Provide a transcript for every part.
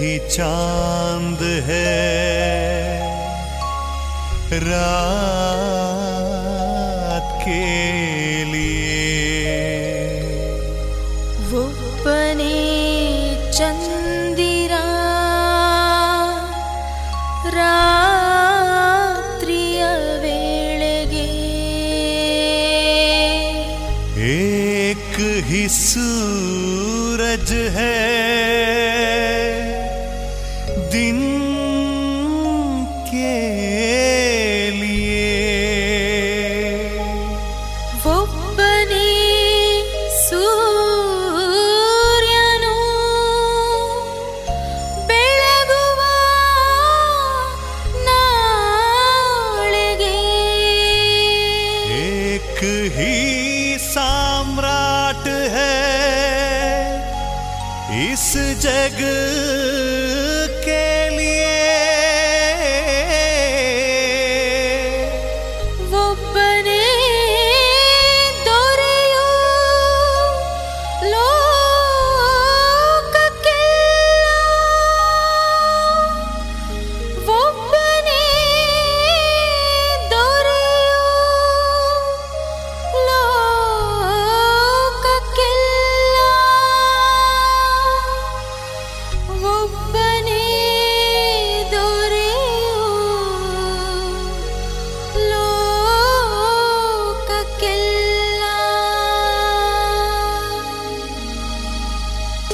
ही चांद है रात के लिए ಒಬ್ಬನೇ ಚಂದಿರ ರಾತ್ರಿಯ ವೇಳೆಗೆ एक ही सूरज है दिन के लिए ಒಬ್ಬನೇ ಸೂರ್ಯನು ಬೆಳಗುವ ನಾಳೆಗೆ एक ही सम्राट है इस जग के लिए ಒಬ್ಬನೇ ದೊರೆಯು ಲೋಕಕ್ಕೆಲ್ಲ ಒಬ್ಬನೇ ದೊರೆಯು ಲೋಕಕ್ಕೆಲ್ಲ ಒಬ್ಬನೇ ದೊರೆಯು ಲೋಕಕ್ಕೆಲ್ಲ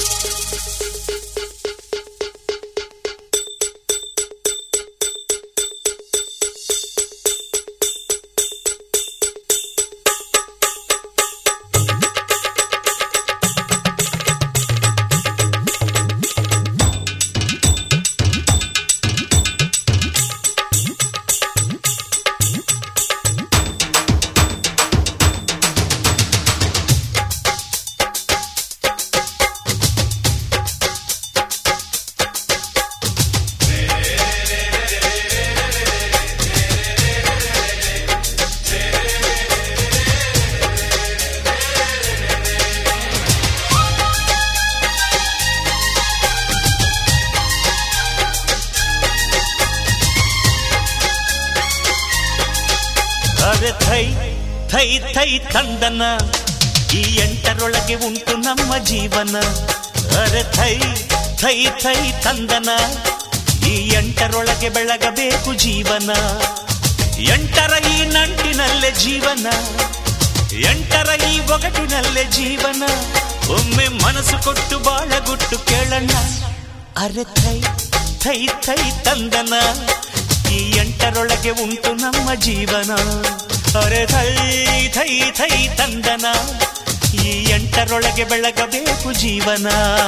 ಅರೆ ಥೈ ಥೈ ಥೈ ತಂದನ ಈ ಎಂಟರೊಳಗೆ ಉಂಟು ನಮ್ಮ ಜೀವನ ಅರೆ ಥೈ ಥೈ ಥೈ ತಂದನ ಈ ಎಂಟರೊಳಗೆ ಬೆಳಗಬೇಕು ಜೀವನ ಎಂಟರ ಈ ನಂಟಿನಲ್ಲೇ ಜೀವನ ಎಂಟರ ಈ ಒಗಟಿನಲ್ಲೇ ಜೀವನ ಒಮ್ಮೆ ಮನಸ್ಸು ಕೊಟ್ಟು ಬಾಳಗುಟ್ಟು ಕೇಳಣ್ಣ ಅರೆ ಥೈ ಥೈ ಥೈ ತಂದನ ಈ ಎಂಟರೊಳಗೆ ಉಂಟು ನಮ್ಮ ಜೀವನ ಅರೆ ಥೈ ಥೈ ಥೈ ತಂದನ ಈ ಎಂಟರೊಳಗೆ ಬೆಳಗಬೇಕು ಜೀವನ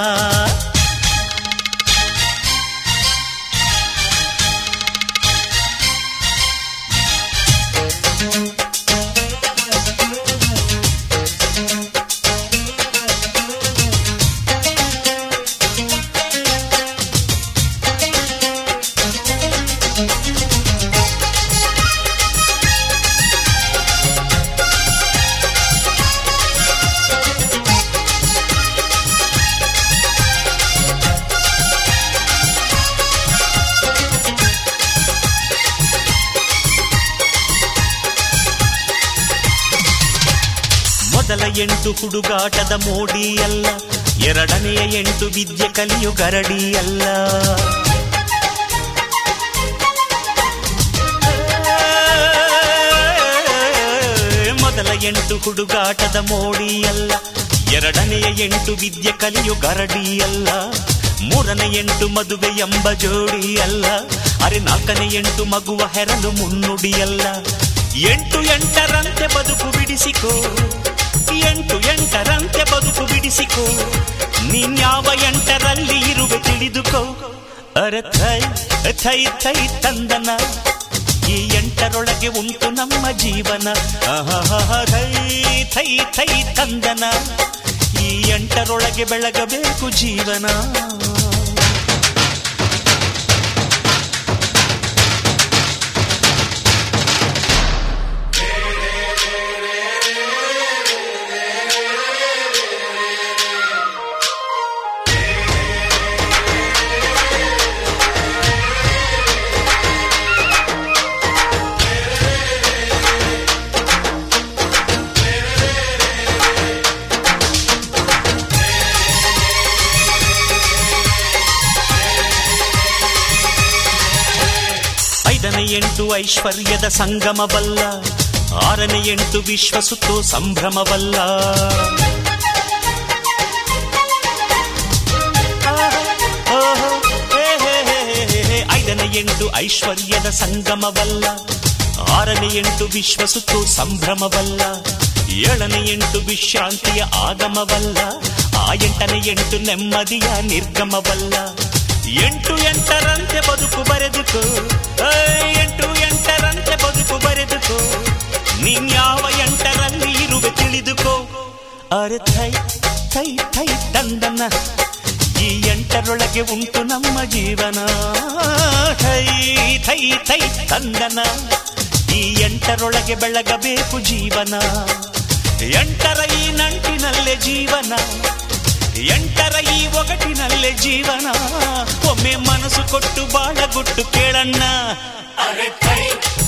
ಮೊದಲ ಎಂಟು ಹುಡುಗಾಟದ ಮೋಡಿ ಅಲ್ಲ ಎರಡನೆಯ ಎಂಟು ವಿದ್ಯೆ ಕಲಿಯು ಗರಡಿ ಅಲ್ಲ ಮೊದಲ ಎಂಟು ಹುಡುಗಾಟದ ಮೋಡಿ ಅಲ್ಲ ಎರಡನೆಯ ಎಂಟು ವಿದ್ಯೆ ಕಲಿಯು ಗರಡಿ ಅಲ್ಲ ಮೂರನೇ ಎಂಟು ಮದುವೆ ಎಂಬ ಜೋಡಿ ಅಲ್ಲ ಅರೆ ನಾಲ್ಕನೇ ಎಂಟು ಮಗುವ ಹೆರಲು ಮುನ್ನುಡಿಯಲ್ಲ ಎಂಟು ಎಂಟರಂತೆ ಬದುಕು ಬಿಡಿಸಿಕೋ ಎಂಟು ಎಂಟರಂತೆ ಬದುಕು ಬಿಡಿಸಿಕೋ ನೀನ್ಯಾವ ಎಂಟರಲ್ಲಿ ಇರುವೆ ತಿಳಿದುಕೋ ಅರೆ ಥೈ ಥೈ ಥೈ ತಂದನ ಈ ಎಂಟರೊಳಗೆ ಉಂಟು ನಮ್ಮ ಜೀವನ ಆಹಾಹಾ, ಥೈ ಥೈ ಥೈ ತಂದನ ಈ ಎಂಟರೊಳಗೆ ಬೆಳಗಬೇಕು ಜೀವನ ಎಂಟು ಐಶ್ವರ್ಯದ ಸಂಗಮವಲ್ಲ ಆರನೇ ಎಂಟು ವಿಶ್ವ ಸುತ್ತೋ ಸಂಭ್ರಮವಲ್ಲ ಓಹೋ, ಹೇ, ಹೇ, ಹೇ, ಹೇ, ಹೇ. ಐದನೇ ಎಂಟು ಐಶ್ವರ್ಯದ ಸಂಗಮವಲ್ಲ ಆರನೇ ಎಂಟು ವಿಶ್ವ ಸುತ್ತು ಸಂಭ್ರಮವಲ್ಲ ಏಳನೇ ಎಂಟು ವಿಶ್ರಾಂತಿಯ ಆಗಮವಲ್ಲ ಆ ಎಂಟನೇ ಎಂಟು ನೆಮ್ಮದಿಯ ನಿರ್ಗಮವಲ್ಲ ಎಂಟು ಎಂಟರಂತೆ ಬದುಕು ಬರೆದುಕೋ ಏ, ಎಂಟು ಎಂಟರಂತೆ ಬದುಕು ಬರೆದುಕೋ ನೀನ್ಯಾವ ಎಂಟರಲ್ಲಿ ಇರುವೆ ತಿಳಿದುಕೋ ಅರೆ ಥೈ ಥೈ ಥೈ ತಂದನ ಈ ಎಂಟರೊಳಗೆ ಉಂಟು ನಮ್ಮ ಜೀವನ ಥೈ ಥೈ ಥೈ ತಂದನ ಈ ಎಂಟರೊಳಗೆ ಬೆಳಗಬೇಕು ಜೀವನ ಎಂಟರ ಈ ನಂಟಿನಲ್ಲೇ ಜೀವನ ಎಂಟರ ಈ ಒಗಟಿನಲ್ಲೇ ಜೀವನ ಒಮ್ಮೆ ಮನಸ್ಸು ಕೊಟ್ಟು ಬಾಳಗುಟ್ಟು ಕೇಳಣ್ಣ ಅರೆ ಥೈ